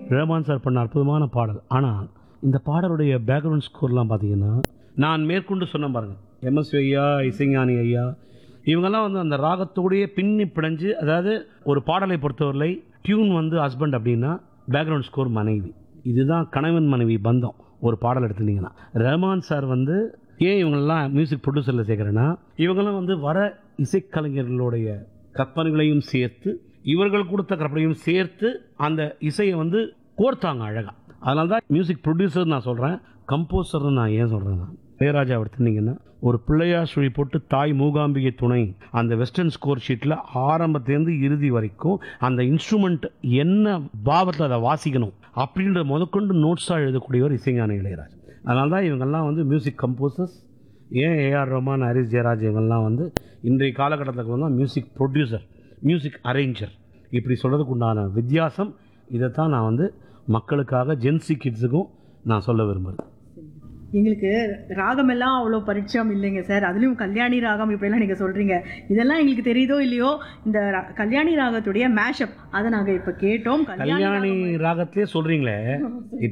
Rahman sir பண்ண அற்புதமான பாடல் ஆனால் இந்த பாடலுடைய பேக்ரவுண்ட் ஸ்கோர்லாம் பார்த்தீங்கன்னா நான் மேற்கொண்டு சொன்ன பாருங்க எம்எஸ் ஐயா இசைஞானி ஐயா இவங்கெல்லாம் வந்து அந்த ராகத்தோடையே பின்னி பிணைஞ்சு அதாவது ஒரு பாடலை பொறுத்தவரை டியூன் வந்து ஹஸ்பண்ட் அப்படின்னா பேக்ரவுண்ட் ஸ்கோர் மனைவி இதுதான் கணவன் மனைவி பந்தம் ஒரு பாடல் எடுத்துட்டீங்கன்னா ரஹ்மான் சார் வந்து ஏன் இவங்களெல்லாம் மியூசிக் ப்ரொடியூசரில் சேர்க்குறேன்னா இவங்கெல்லாம் வந்து வர இசைக்கலைஞர்களுடைய கற்பனைகளையும் சேர்த்து இவர்கள் கொடுத்த கற்பனையும் சேர்த்து அந்த இசையை வந்து கோர்த்தாங்க அழகாக அதனால தான் மியூசிக் ப்ரொடியூசர் நான் சொல்கிறேன் கம்போசர்னு நான் ஏன் சொல்கிறேன்னா இளையராஜா எடுத்துனீங்கன்னா ஒரு பிள்ளையார் சுழி போட்டு தாய் மூகாம்பிகை துணை அந்த வெஸ்டர்ன் ஸ்கோர் ஷீட்டில் ஆரம்பத்துலேருந்து இறுதி வரைக்கும் அந்த இன்ஸ்ட்ருமெண்ட் என்ன பாவத்தில் அதை வாசிக்கணும் அப்படின்ற முதற்கொண்டு நோட்ஸாக எழுதக்கூடியவர் இசைஞான இளையராஜா அதனால தான் இவங்கெல்லாம் வந்து மியூசிக் கம்போசர்ஸ் ஏன் ஏஆர் ரஹ்மான் ஹரிஸ் ஜெயராஜ் இவங்கெல்லாம் வந்து இன்றைய காலகட்டத்துக்கு வந்து மியூசிக் ப்ரொடியூசர் மியூசிக் அரேஞ்சர் இப்படி சொல்கிறதுக்கு உண்டான வித்தியாசம் இதைத்தான் நான் வந்து மக்களுக்காக ஜென்சி கிட்ஸுக்கும் நான் சொல்ல விரும்புகிறேன் எங்களுக்கு ராகம் எல்லாம் அவ்வளோ பரிச்சயம் இல்லைங்க சார் அதுலேயும் கல்யாணி ராகம் இப்படிலாம் நீங்கள் சொல்கிறீங்க இதெல்லாம் எங்களுக்கு தெரியுதோ இல்லையோ இந்த ரா- கல்யாணி ராகத்துடைய மேஷப் அதை நாங்கள் இப்போ கேட்டோம் கல்யாணி ராகத்திலே சொல்கிறீங்களே